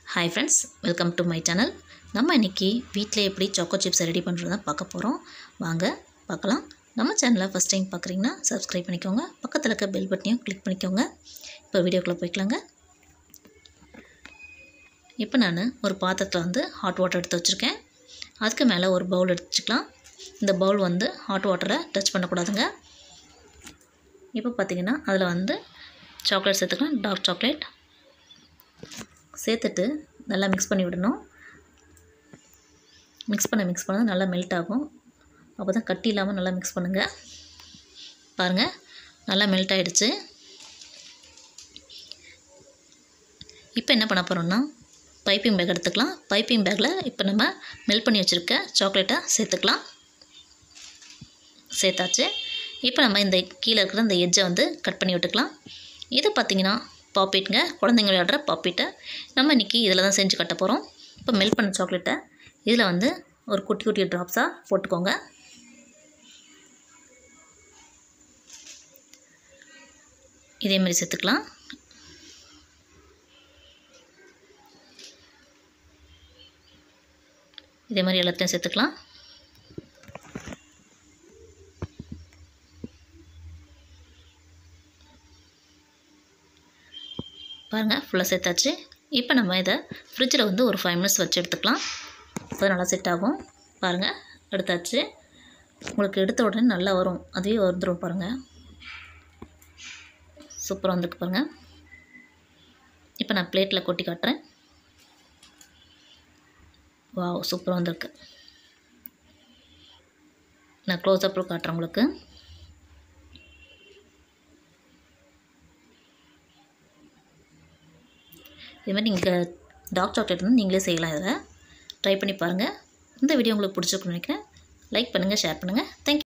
hi friends welcome to my channel நம்ம இன்றைக்கி வீட்டில் எப்படி சாக்கோ சிப்ஸ் ரெடி பண்ணுறத பார்க்க போகிறோம் வாங்க பார்க்கலாம் நம்ம சேனலை ஃபஸ்ட் டைம் பார்க்குறீங்கன்னா சப்ஸ்கிரைப் பண்ணிக்கோங்க பக்கத்தில் இருக்க பெல் பட்டனையும் கிளிக் பண்ணிக்கோங்க இப்போ வீடியோக்குள்ளே போய்க்கலாங்க இப்போ நான் ஒரு பாத்திரத்தில் வந்து ஹாட் வாட்டர் எடுத்து வச்சுருக்கேன் அதுக்கு மேலே ஒரு பவுல் எடுத்துக்கலாம் இந்த பவுல் வந்து ஹாட் வாட்டரை டச் பண்ணக்கூடாதுங்க இப்போ பார்த்தீங்கன்னா அதில் வந்து சாக்லேட் சேர்த்துக்கலாம் டார்க் சாக்லேட் சேர்த்துட்டு நல்லா மிக்ஸ் பண்ணி விடணும் மிக்ஸ் பண்ண மிக்ஸ் பண்ண நல்லா மெல்ட் ஆகும் அப்போ தான் கட்டி இல்லாமல் நல்லா மிக்ஸ் பண்ணுங்கள் பாருங்கள் நல்லா மெல்ட் ஆகிடுச்சு இப்போ என்ன பண்ண போகிறோம்னா பைப்பிங் பேக் எடுத்துக்கலாம் பைப்பிங் பேக்கில் இப்போ நம்ம மெல்ட் பண்ணி வச்சுருக்க சாக்லேட்டை சேர்த்துக்கலாம் சேர்த்தாச்சு இப்போ நம்ம இந்த கீழே இருக்கிற இந்த எட்ஜை வந்து கட் பண்ணி விட்டுக்கலாம் இது பார்த்திங்கன்னா பாப்பிட்டுங்க குழந்தைங்க விளையாடுற பாப்பிட்டை நம்ம இன்றைக்கி இதில் தான் செஞ்சு கட்ட போகிறோம் இப்போ மெல்ட் பண்ண சாக்லேட்டை இதில் வந்து ஒரு குட்டி குட்டி ட்ராப்ஸாக போட்டுக்கோங்க இதேமாரி சேர்த்துக்கலாம் இதே மாதிரி எல்லாத்தையும் சேர்த்துக்கலாம் பாருங்கள் ஃபுல்லாக சேர்த்தாச்சு இப்போ நம்ம இதை ஃப்ரிட்ஜில் வந்து ஒரு ஃபைவ் மினிட்ஸ் வச்சு எடுத்துக்கலாம் அப்போ நல்லா செட் ஆகும் பாருங்கள் எடுத்தாச்சு உங்களுக்கு எடுத்த உடனே நல்லா வரும் அதுவே வந்துடும் பாருங்கள் சூப்பராக வந்துருக்கு பாருங்கள் இப்போ நான் பிளேட்டில் கொட்டி காட்டுறேன் வாவ் சூப்பராக வந்திருக்கு நான் க்ளோஸ் அப்பில் காட்டுறேன் உங்களுக்கு இது மாதிரி நீங்கள் டார்க் சாக்லேட் வந்து நீங்களே செய்யலாம் இதில் ட்ரை பண்ணி பாருங்கள் இந்த வீடியோ உங்களுக்கு பிடிச்சிருக்குன்னு நினைக்கிறேன் லைக் பண்ணுங்கள் ஷேர் பண்ணுங்கள் தேங்க்யூ